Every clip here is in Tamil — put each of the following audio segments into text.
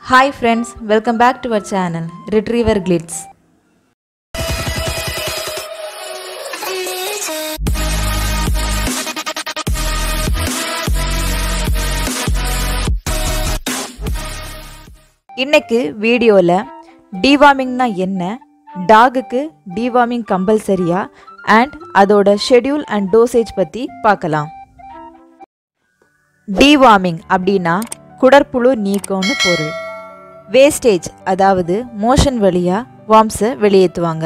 Hi friends, welcome back to our channel Retriever Glitz. இன்னைக்கு வீடியோவில் டிவார்மிங்னா என்ன டாகுக்கு டிவார்மிங் கம்பல்சரியா அண்ட் அதோட ஷெட்யூல் அண்ட் டோசேஜ் பற்றி பார்க்கலாம் டிவார்மிங் அப்படின்னா குடற்புழு நீக்கம்னு பொருள் வேஸ்டேஜ் அதாவது மோஷன் வழியாக வார்ம்ஸை வெளியேற்றுவாங்க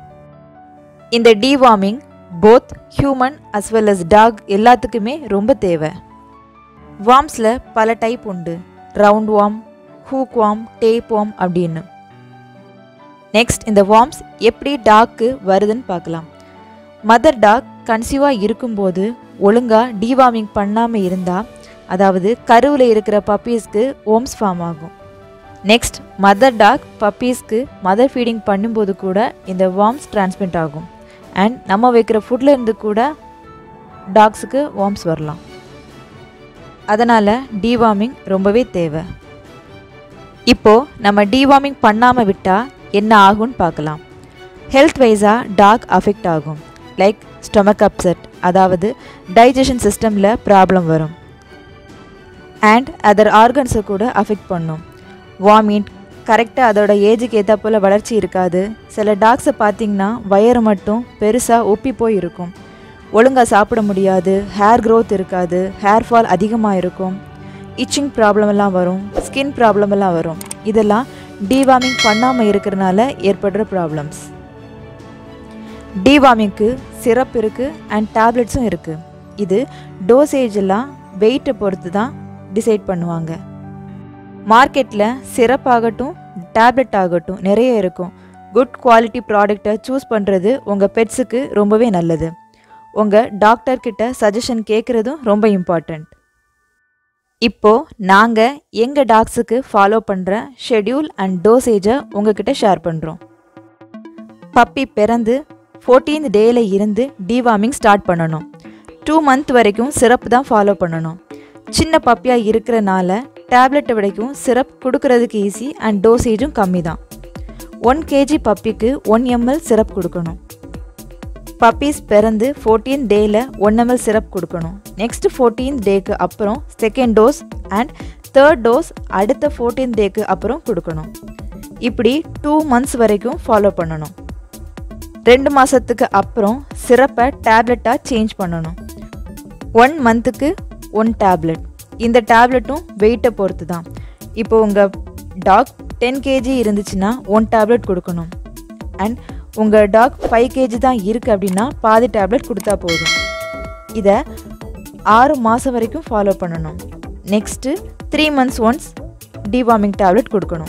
இந்த deworming both human as well as dog எல்லாத்துக்குமே ரொம்ப தேவை வார்ம்ஸில் பல டைப் உண்டு round worm hook worm tape worm அப்படின்னு நெக்ஸ்ட் இந்த வார்ம்ஸ் எப்படி டாக்கு வருதுன்னு பார்க்கலாம் மதர் டாக் கன்சீவாக இருக்கும்போது ஒழுங்காக டிவார்மிங் பண்ணாமல் இருந்தால் அதாவது கருவில் இருக்கிற பப்பீஸ்க்கு ஓம்ஸ் ஃபார்ம் ஆகும் நெக்ஸ்ட் மதர் டாக் பப்பீஸ்க்கு மதர் ஃபீடிங் பண்ணும்போது கூட இந்த வார்ம்ஸ் டிரான்ஸ்மிட் ஆகும் அண்ட் நம்ம வைக்கிற ஃபுட்டில் இருந்து கூட டாக்ஸுக்கு வார்ம்ஸ் வரலாம் அதனால் டிவார்மிங் ரொம்பவே தேவை இப்போது நம்ம டிவார்மிங் பண்ணாமல் விட்டால் என்ன ஆகும்னு பார்க்கலாம் ஹெல்த் வைஸாக டாக் அஃபெக்ட் ஆகும் லைக் ஸ்டொமக் அப்செட் அதாவது டைஜஷன் சிஸ்டமில் ப்ராப்ளம் வரும் அண்ட் அதர் ஆர்கன்ஸை கூட அஃபெக்ட் பண்ணும் வாமிட் கரெக்டாக அதோட ஏஜுக்கு ஏற்றா போல் வளர்ச்சி இருக்காது சில டாக்ஸை பார்த்தீங்கன்னா வயிறு மட்டும் பெருசாக ஒப்பி போய் இருக்கும் ஒழுங்காக சாப்பிட முடியாது ஹேர் க்ரோத் இருக்காது ஹேர் ஃபால் அதிகமாக இருக்கும் இச்சிங் ப்ராப்ளம் எல்லாம் வரும் ஸ்கின் ப்ராப்ளம் எல்லாம் வரும் இதெல்லாம் டிவார்மிங் பண்ணாமல் இருக்கிறனால ஏற்படுற ப்ராப்ளம்ஸ் டிவார்மிங்க்கு சிரப் இருக்குது அண்ட் டேப்லெட்ஸும் இருக்குது இது டோசேஜ் எல்லாம் வெயிட்டை பொறுத்து தான் டிசைட் பண்ணுவாங்க மார்க்கெட்டில் சிரப் ஆகட்டும் டேப்லெட் ஆகட்டும் நிறைய இருக்கும் குட் குவாலிட்டி ப்ராடக்டை சூஸ் பண்ணுறது உங்கள் பெட்ஸுக்கு ரொம்பவே நல்லது உங்கள் டாக்டர்கிட்ட சஜஷன் கேட்குறதும் ரொம்ப இம்பார்ட்டண்ட் இப்போது நாங்கள் எங்கள் டாக்ஸுக்கு ஃபாலோ பண்ணுற ஷெட்யூல் அண்ட் டோசேஜை உங்ககிட்ட ஷேர் பண்ணுறோம் பப்பி பிறந்து ஃபோர்டீன்த் டேயில் இருந்து டிவார்மிங் ஸ்டார்ட் பண்ணணும் டூ மந்த் வரைக்கும் சிரப் தான் ஃபாலோ பண்ணணும் சின்ன பப்பியாக இருக்கிறனால டேப்லெட்டை விடைக்கும் சிரப் கொடுக்கறதுக்கு ஈஸி அண்ட் டோசேஜும் கம்மி தான் ஒன் கேஜி பப்பிக்கு ஒன் எம்எல் சிரப் கொடுக்கணும் பப்பீஸ் பிறந்து ஃபோர்டீன் டேயில் ஒன் எம்எல் சிரப் கொடுக்கணும் நெக்ஸ்ட் ஃபோர்டீன் டேக்கு அப்புறம் second dose and third dose அடுத்த ஃபோர்டீன் டேக்கு அப்புறம் கொடுக்கணும் இப்படி டூ மந்த்ஸ் வரைக்கும் ஃபாலோ பண்ணணும் ரெண்டு மாதத்துக்கு அப்புறம் சிரப்பை டேப்லெட்டாக சேஞ்ச் பண்ணணும் ஒன் மந்த்துக்கு ஒன் டேப்லெட் இந்த டேப்லெட்டும் வெயிட்டை பொறுத்து தான் இப்போ உங்கள் டாக் டென் கேஜி இருந்துச்சுன்னா ஒன் டேப்லெட் கொடுக்கணும் அண்ட் உங்கள் டாக் ஃபைவ் கேஜி தான் இருக்குது அப்படின்னா பாதி டேப்லெட் கொடுத்தா போதும் இதை ஆறு மாதம் வரைக்கும் ஃபாலோ பண்ணணும் next three months once deworming tablet கொடுக்கணும்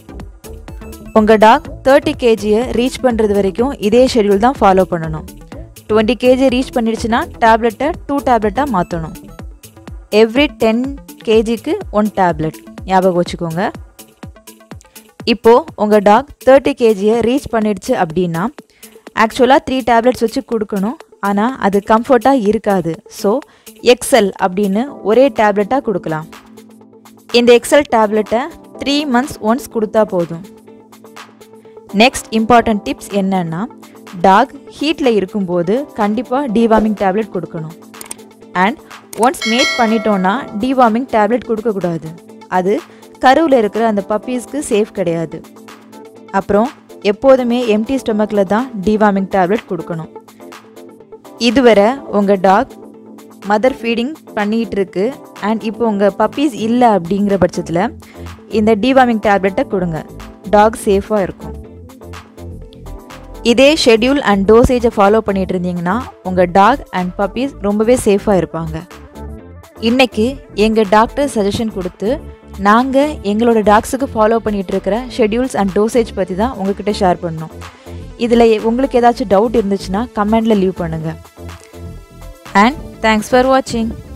உங்கள் டாக் தேர்ட்டி கேஜியை ரீச் பண்ணுறது வரைக்கும் இதே ஷெட்யூல் தான் ஃபாலோ பண்ணணும் டுவெண்ட்டி கேஜி ரீச் பண்ணிடுச்சுன்னா டேப்லெட்டை டூ டேப்லெட்டாக மாற்றணும் எவ்ரி டென் கேஜிக்கு ஒன் டேப்லெட் ஞாபகம் வச்சுக்கோங்க இப்போது உங்கள் டாக் தேர்ட்டி கேஜியை ரீச் பண்ணிடுச்சு அப்படின்னா ஆக்சுவலாக த்ரீ டேப்லெட்ஸ் வச்சு கொடுக்கணும் ஆனால் அது கம்ஃபர்ட்டாக இருக்காது ஸோ எக்ஸல் அப்படின்னு ஒரே டேப்லெட்டாக கொடுக்கலாம் இந்த எக்ஸல் டேப்லெட்டை த்ரீ மந்த்ஸ் ஒன்ஸ் கொடுத்தா போதும் நெக்ஸ்ட் இம்பார்ட்டன்ட் டிப்ஸ் என்னன்னா டாக் ஹீட்டில் இருக்கும்போது கண்டிப்பாக டிவார்மிங் டேப்லெட் கொடுக்கணும் அண்ட் ஒன்ஸ் மேட் பண்ணிட்டோன்னா டிவார்மிங் டேப்லெட் கொடுக்கக்கூடாது அது கருவில் இருக்கிற அந்த பப்பீஸ்க்கு சேஃப் கிடையாது அப்புறம் எப்போதுமே எம்டி ஸ்டொமக்கில் தான் டிவார்மிங் டேப்லெட் கொடுக்கணும் இதுவரை உங்கள் டாக் மதர் ஃபீடிங் பண்ணிகிட்டு இருக்கு அண்ட் இப்போ உங்கள் பப்பீஸ் இல்லை அப்படிங்கிற பட்சத்தில் இந்த டிவார்மிங் டேப்லெட்டை கொடுங்க டாக் சேஃபாக இருக்கும் இதே ஷெட்யூல் அண்ட் டோசேஜை ஃபாலோ பண்ணிட்டு இருந்தீங்கன்னா உங்கள் டாக் அண்ட் பப்பீஸ் ரொம்பவே சேஃபாக இருப்பாங்க இன்னைக்கு எங்கள் டாக்டர் சஜஷன் கொடுத்து நாங்கள் எங்களோட டாக்ஸுக்கு ஃபாலோ பண்ணிட்டு இருக்கிற ஷெட்யூல்ஸ் அண்ட் டோசேஜ் பற்றி தான் உங்ககிட்ட ஷேர் பண்ணோம் இதில் உங்களுக்கு ஏதாச்சும் டவுட் இருந்துச்சுன்னா கமெண்டில் லீவ் பண்ணுங்கள் அண்ட் தேங்க்ஸ் ஃபார் வாட்சிங்